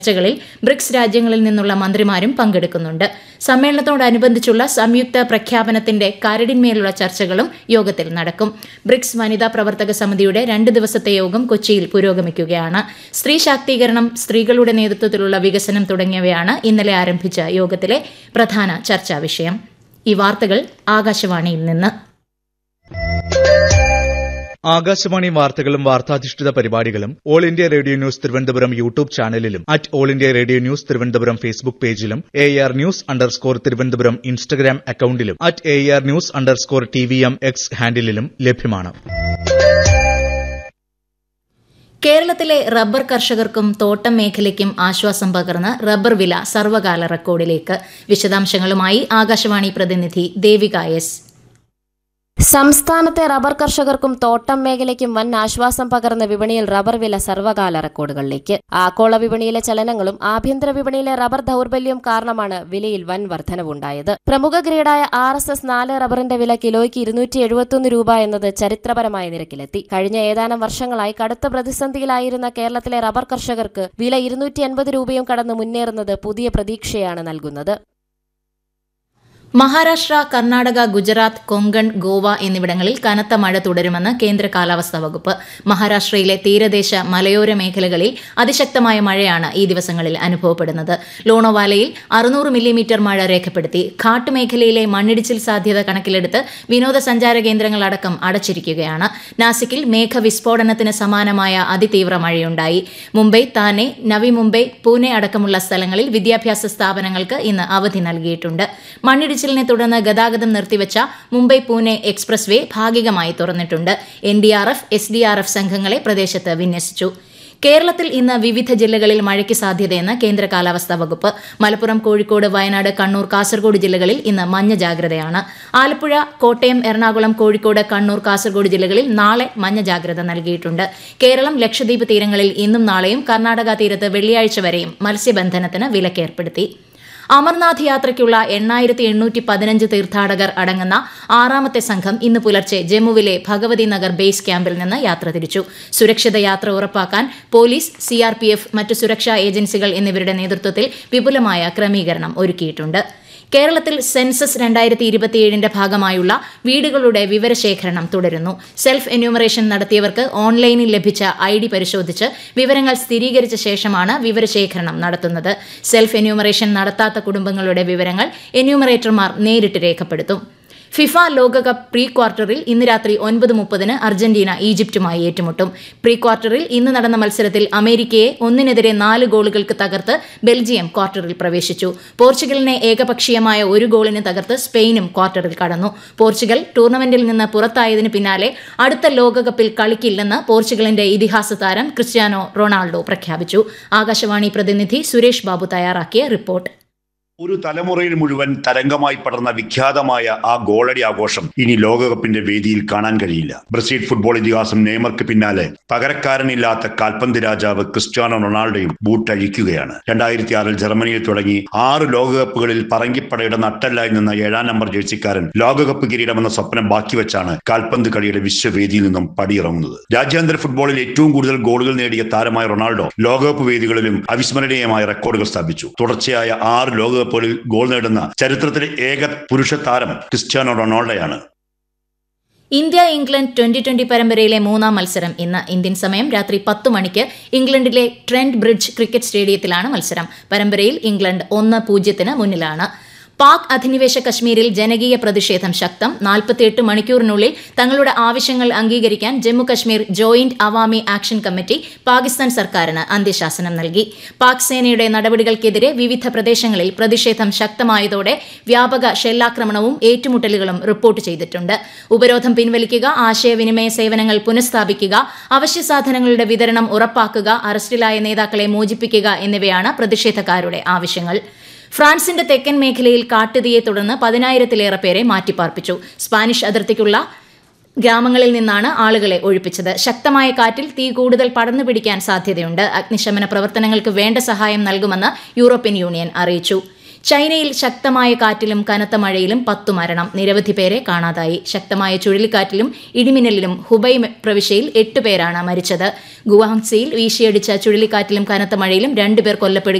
ചർച്ചകളിൽ ബ്രിക്സ് രാജ്യങ്ങളിൽ നിന്നുള്ള മന്ത്രിമാരും പങ്കെടുക്കുന്നുണ്ട് സമ്മേളനത്തോടനുബന്ധിച്ചുള്ള സംയുക്ത പ്രഖ്യാപനത്തിന്റെ കരടിന്മേലുള്ള ചർച്ചകളും യോഗത്തിൽ നടക്കും ബ്രിക്സ് വനിതാ പ്രവർത്തക സമിതിയുടെ രണ്ട് ദിവസത്തെ യോഗം കൊച്ചിയിൽ പുരോഗമിക്കുകയാണ് സ്ത്രീ ശാക്തീകരണം സ്ത്രീകളുടെ നേതൃത്വത്തിലുള്ള വികസനം തുടങ്ങിയവയാണ് ഇന്നലെ ആരംഭിച്ച യോഗത്തിലെ പ്രധാന ചർച്ചാ വിഷയം ഈ വാർത്തകൾ ആകാശവാണിയിൽ നിന്ന് ആകാശവാണി വാർത്തകളും വാർത്താധിഷ്ഠിത പരിപാടികളും All India Radio News Thiruvananthapuram YouTube ചാനലിലും at All India Radio News Thiruvananthapuram Facebook പേജിലും A R news underscore Thiruvananthapuram Instagram അക്കൌണ്ടിലും at A R news underscore T V M X ഹാൻഡിലും ലഭ്യമാണ് കേരളത്തിലെ റബ്ബർ കർഷകർക്കും തോട്ടം മേഖലയ്ക്കും ആശ്വാസം പകർന്ന് റബ്ബർ വില സർവകാല റെക്കോർഡിലേക്ക് വിശദാംശങ്ങളുമായി ആകാശവാണി പ്രതിനിധി ദേവിക എസ് സംസ്ഥാനത്തെ റബ്ബർ കർഷകർക്കും തോട്ടം മേഖലയ്ക്കും വൻ ആശ്വാസം പകർന്ന വിപണിയിൽ റബ്ബർ വില സർവകാല റെക്കോർഡുകളിലേക്ക് ആഗോള വിപണിയിലെ ചലനങ്ങളും ആഭ്യന്തര വിപണിയിലെ റബ്ബർ ദൌർബല്യവും കാരണമാണ് വിലയിൽ വൻ വർധനവുണ്ടായത് പ്രമുഖ ഗ്രേഡായ ആർ എസ് എസ് നാല് റബ്ബറിന്റെ വില കിലോയ്ക്ക് ഇരുന്നൂറ്റി എഴുപത്തൊന്ന് രൂപ എന്നത് ചരിത്രപരമായ നിരക്കിലെത്തി കഴിഞ്ഞ ഏതാനും വർഷങ്ങളായി കടുത്ത പ്രതിസന്ധിയിലായിരുന്ന കേരളത്തിലെ റബ്ബർ കർഷകർക്ക് വില ഇരുന്നൂറ്റി എൺപത് രൂപയും കടന്ന് മുന്നേറുന്നത് പുതിയ പ്രതീക്ഷയാണ് നൽകുന്നത് മഹാരാഷ്ട്ര കർണാടക ഗുജറാത്ത് കൊങ്കൺ ഗോവ എന്നിവിടങ്ങളിൽ കനത്ത മഴ തുടരുമെന്ന് കേന്ദ്ര കാലാവസ്ഥാ വകുപ്പ് മഹാരാഷ്ട്രയിലെ തീരദേശ മലയോര മേഖലകളിൽ അതിശക്തമായ മഴയാണ് ഈ ദിവസങ്ങളിൽ അനുഭവപ്പെടുന്നത് ലോണോവാലയിൽ അറുന്നൂറ് മില്ലിമീറ്റർ മഴ രേഖപ്പെടുത്തി ഘാട്ട് മേഖലയിലെ മണ്ണിടിച്ചിൽ സാധ്യത കണക്കിലെടുത്ത് വിനോദസഞ്ചാര കേന്ദ്രങ്ങളടക്കം അടച്ചിരിക്കുകയാണ് നാസിക്കിൽ മേഘവിസ്ഫോടനത്തിന് സമാനമായ അതിതീവ്ര മഴയുണ്ടായി മുംബൈ താനെ നവി മുംബൈ പൂനെ അടക്കമുള്ള സ്ഥലങ്ങളിൽ വിദ്യാഭ്യാസ സ്ഥാപനങ്ങൾക്ക് ഇന്ന് അവധി നൽകിയിട്ടുണ്ട് മണ്ണിടിച്ചിൽ മണ്ണിടിച്ചിലിനെ തുടർന്ന് ഗതാഗതം നിർത്തിവച്ച മുംബൈ പൂനെ എക്സ്പ്രസ് വേ ഭാഗികമായി തുറന്നിട്ടുണ്ട് N D R F S D R F സംഘങ്ങളെ പ്രദേശത്ത് വിന്യസിച്ചു കേരളത്തിൽ ഇന്ന് വിവിധ ജില്ലകളിൽ മഴയ്ക്ക് സാധ്യതയെന്ന് കേന്ദ്ര കാലാവസ്ഥാ വകുപ്പ് മലപ്പുറം കോഴിക്കോട് വയനാട് കണ്ണൂർ കാസർഗോഡ് ജില്ലകളിൽ ഇന്ന് മഞ്ഞ ജാഗ്രതയാണ് ആലപ്പുഴ കോട്ടയം എറണാകുളം കോഴിക്കോട് കണ്ണൂർ കാസർഗോഡ് ജില്ലകളിൽ നാളെ മഞ്ഞ ജാഗ്രത നൽകിയിട്ടുണ്ട് കേരളം ലക്ഷദ്വീപ് തീരങ്ങളിൽ ഇന്നും നാളെയും കർണാടക തീരത്ത് വെള്ളിയാഴ്ച വരെയും മത്സ്യബന്ധനത്തിന് വിലക്കേർപ്പെടുത്തി അമർനാഥ് യാത്രയ്ക്കുള്ള എണ്ണായിരത്തി എണ്ണൂറ്റി പതിനഞ്ച് തീർത്ഥാടകർ അടങ്ങുന്ന ആറാമത്തെ സംഘം ഇന്ന് പുലർച്ചെ ജമ്മുവിലെ ഭഗവതി നഗർ ബേസ് ക്യാമ്പിൽ നിന്ന് യാത്ര തിരിച്ചു സുരക്ഷിത യാത്ര ഉറപ്പാക്കാൻ പോലീസ് സിആർപിഎഫ് മറ്റു സുരക്ഷാ ഏജൻസികൾ എന്നിവരുടെ നേതൃത്വത്തിൽ വിപുലമായ ക്രമീകരണം ഒരുക്കിയിട്ടുണ്ട് കേരളത്തിൽ സെൻസസ് രണ്ടായിരത്തി ഇരുപത്തിയേഴിന്റെ ഭാഗമായുള്ള വീടുകളുടെ വിവരശേഖരണം തുടരുന്നു സെൽഫ് എന്യൂമറേഷൻ നടത്തിയവർക്ക് ഓൺലൈനിൽ ലഭിച്ച ഐ ഡി പരിശോധിച്ച് വിവരങ്ങൾ സ്ഥിരീകരിച്ച ശേഷമാണ് വിവരശേഖരണം നടത്തുന്നത് സെൽഫ് എന്യൂമറേഷൻ നടത്താത്ത കുടുംബങ്ങളുടെ വിവരങ്ങൾ എന്യൂമറേറ്റർമാർ നേരിട്ട് രേഖപ്പെടുത്തും ഫിഫ ലോകകപ്പ് പ്രീ ക്വാർട്ടറിൽ ഇന്ന് രാത്രി ഒൻപത് മുപ്പതിന് അർജന്റീന ഈജിപ്തുമായി ഏറ്റുമുട്ടും പ്രീ ക്വാർട്ടറിൽ ഇന്ന് നടന്ന മത്സരത്തിൽ അമേരിക്കയെ ഒന്നിനെതിരെ നാല് ഗോളുകൾക്ക് തകർത്ത് ബെൽജിയം ക്വാർട്ടറിൽ പ്രവേശിച്ചു പോർച്ചുഗലിനെ ഏകപക്ഷീയമായ ഒരു ഗോളിന് തകർത്ത് സ്പെയിനും ക്വാർട്ടറിൽ കടന്നു പോർച്ചുഗൽ ടൂർണമെന്റിൽ നിന്ന് പുറത്തായതിന് പിന്നാലെ അടുത്ത ലോകകപ്പിൽ കളിക്കില്ലെന്ന് പോർച്ചുഗലിന്റെ ഇതിഹാസ താരം ക്രിസ്ത്യാനോ റൊണാൾഡോ പ്രഖ്യാപിച്ചു ആകാശവാണി പ്രതിനിധി സുരേഷ് ബാബു തയ്യാറാക്കിയ റിപ്പോർട്ട് ഒരു തലമുറയിൽ മുഴുവൻ തരംഗമായി പടർന്ന വിഖ്യാതമായ ആ ഗോളടി ആഘോഷം ഇനി ലോകകപ്പിന്റെ വേദിയിൽ കാണാൻ കഴിയില്ല ബ്രസീൽ ഫുട്ബോൾ ഇതിഹാസം നെയ്മർക്ക് പിന്നാലെ പകരക്കാരനില്ലാത്ത കാൽപന്ത് രാജാവ് ക്രിസ്ത്യാനോ റൊണാൾഡോയും ബൂട്ടഴിക്കുകയാണ് രണ്ടായിരത്തി ആറിൽ ജർമ്മനിയിൽ തുടങ്ങി ആറ് ലോകകപ്പുകളിൽ പറങ്കിപ്പടയുടെ നട്ടല്ലായി നിന്ന ഏഴാം നമ്പർ ജേഴ്സിക്കാരൻ ലോകകപ്പ് കിരീടമെന്ന സ്വപ്നം ബാക്കി വെച്ചാണ് കാൽപന്ത് കളിയുടെ വിശ്വവേദിയിൽ നിന്നും പടിയിറങ്ങുന്നത് രാജ്യാന്തര ഫുട്ബോളിൽ ഏറ്റവും കൂടുതൽ ഗോളുകൾ നേടിയ താരമായ റൊണാൾഡോ ലോകകപ്പ് വേദികളിലും അവിസ്മരണീയമായ റെക്കോർഡുകൾ സ്ഥാപിച്ചു തുടർച്ചയായ ആറ് ലോകകപ്പ് കപ്പുകളിൽ ഗോൾ നേടുന്ന ചരിത്രത്തിലെ ഏക പുരുഷ താരം ക്രിസ്ത്യാനോ റൊണാൾഡോയാണ് ഇന്ത്യ ഇംഗ്ലണ്ട് ട്വന്റി ട്വന്റി പരമ്പരയിലെ മൂന്നാം മത്സരം ഇന്ന് ഇന്ത്യൻ സമയം രാത്രി പത്ത് മണിക്ക് ഇംഗ്ലണ്ടിലെ ട്രെന്റ് ബ്രിഡ്ജ് ക്രിക്കറ്റ് സ്റ്റേഡിയത്തിലാണ് മത്സരം പരമ്പരയിൽ ഇംഗ്ലണ്ട് ഒന്ന് പൂജ്യത്തിന് മുന്നിലാണ് പാക് അധിനിവേശ കശ്മീരിൽ ജനകീയ പ്രതിഷേധം ശക്തം നാൽപ്പത്തിയെട്ട് മണിക്കൂറിനുള്ളിൽ തങ്ങളുടെ ആവശ്യങ്ങൾ അംഗീകരിക്കാൻ Jammu Kashmir joint Awami action committee Pakistan സർക്കാരിന് അന്ത്യശാസനം നൽകി പാക് സേനയുടെ നടപടികൾക്കെതിരെ വിവിധ പ്രദേശങ്ങളിൽ പ്രതിഷേധം ശക്തമായതോടെ വ്യാപക ഷെല്ലാക്രമണവും ഏറ്റുമുട്ടലുകളും റിപ്പോർട്ട് ചെയ്തിട്ടുണ്ട് ഉപരോധം പിൻവലിക്കുക ആശയവിനിമയ സേവനങ്ങൾ പുനഃസ്ഥാപിക്കുക അവശ്യ സാധനങ്ങളുടെ വിതരണം ഉറപ്പാക്കുക അറസ്റ്റിലായ നേതാക്കളെ മോചിപ്പിക്കുക എന്നിവയാണ് പ്രതിഷേധക്കാരുടെ ആവശ്യങ്ങൾ ഫ്രാൻസിന്റെ തെക്കൻ മേഖലയിൽ കാട്ടുതീയെ തുടർന്ന് പതിനായിരത്തിലേറെ പേരെ മാറ്റിപ്പാർപ്പിച്ചു സ്പാനിഷ് അതിർത്തിക്കുള്ള ഗ്രാമങ്ങളിൽ നിന്നാണ് ആളുകളെ ഒഴിപ്പിച്ചത് ശക്തമായ കാറ്റിൽ തീ കൂടുതൽ പടർന്നു പിടിക്കാൻ സാധ്യതയുണ്ട് അഗ്നിശമന പ്രവർത്തനങ്ങൾക്ക് വേണ്ട സഹായം നൽകുമെന്ന് യൂറോപ്യൻ യൂണിയൻ അറിയിച്ചു ചൈനയിൽ ശക്തമായ കാറ്റിലും കനത്ത മഴയിലും പത്തു മരണം നിരവധി പേരെ കാണാതായി ശക്തമായ ചുഴലിക്കാറ്റിലും ഇടിമിന്നലിലും ഹുബൈ പ്രവിശ്യയിൽ എട്ട് പേരാണ് മരിച്ചത് ഗുവാഹംസിയിൽ വീശിയടിച്ച ചുഴലിക്കാറ്റിലും കനത്ത മഴയിലും രണ്ടുപേർ കൊല്ലപ്പെടുകയും